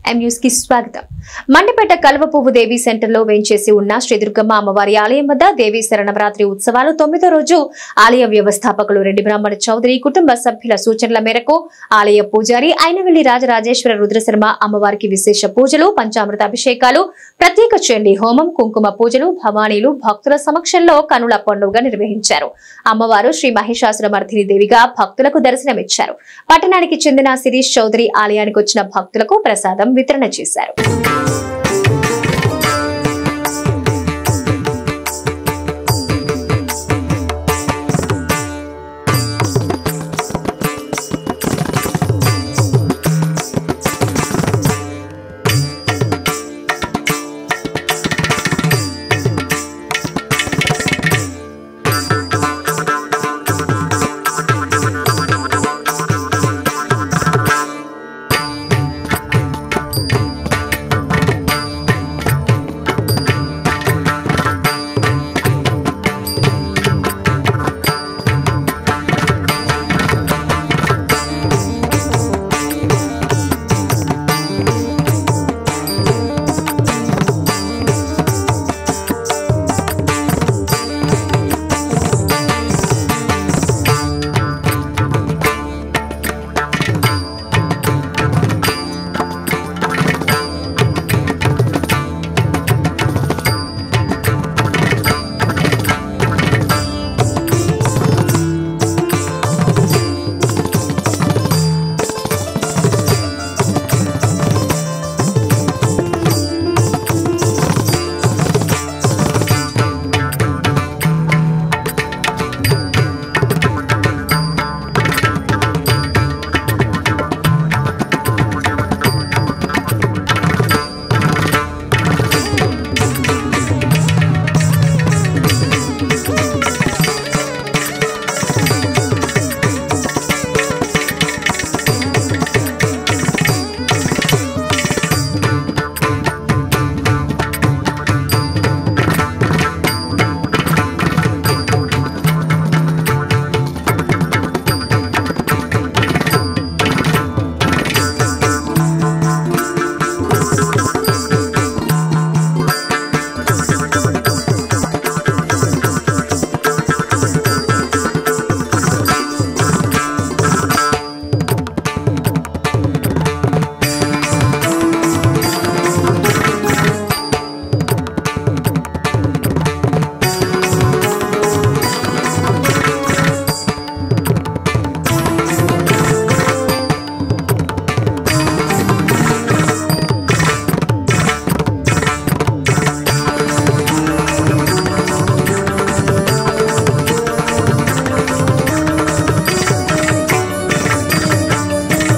M news కి స్వాగతం మండపేట కల్వ పువ్వు దేవి సెంటర్ లో వేంచేసి ఉన్న శ్రీ దుర్గమ్మ అమ్మవారి ఆలయం వద్ద దేవి శరణవరాత్రి ఉత్సవాలు తొమ్మిదో రోజు ఆలయ వ్యవస్థాపకులు రెడ్డి బ్రాహ్మణ చౌదరి కుటుంబ సభ్యుల సూచనల మేరకు ఆలయ పూజారి అయినవెల్లి రాజరాజేశ్వర రుద్రశర్మ అమ్మవారికి విశేష పూజలు పంచామృత అభిషేకాలు ప్రత్యేక చండీ హోమం కుంకుమ పూజలు భవానీలు భక్తుల సమక్షంలో కనుల పండుగ నిర్వహించారు అమ్మవారు శ్రీ మహిషాసురమర్ధిని దేవిగా భక్తులకు దర్శనమిచ్చారు పట్టణానికి చెందిన శిరీష్ చౌదరి ఆలయానికి వచ్చిన భక్తులకు ప్రసాదం వితరణ చేశారు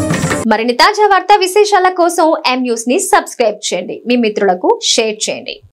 మరిన్ని తాజా వార్తా విశేషాల కోసం ఎం న్యూస్ ని సబ్స్క్రైబ్ చేయండి మీ మిత్రులకు షేర్ చేయండి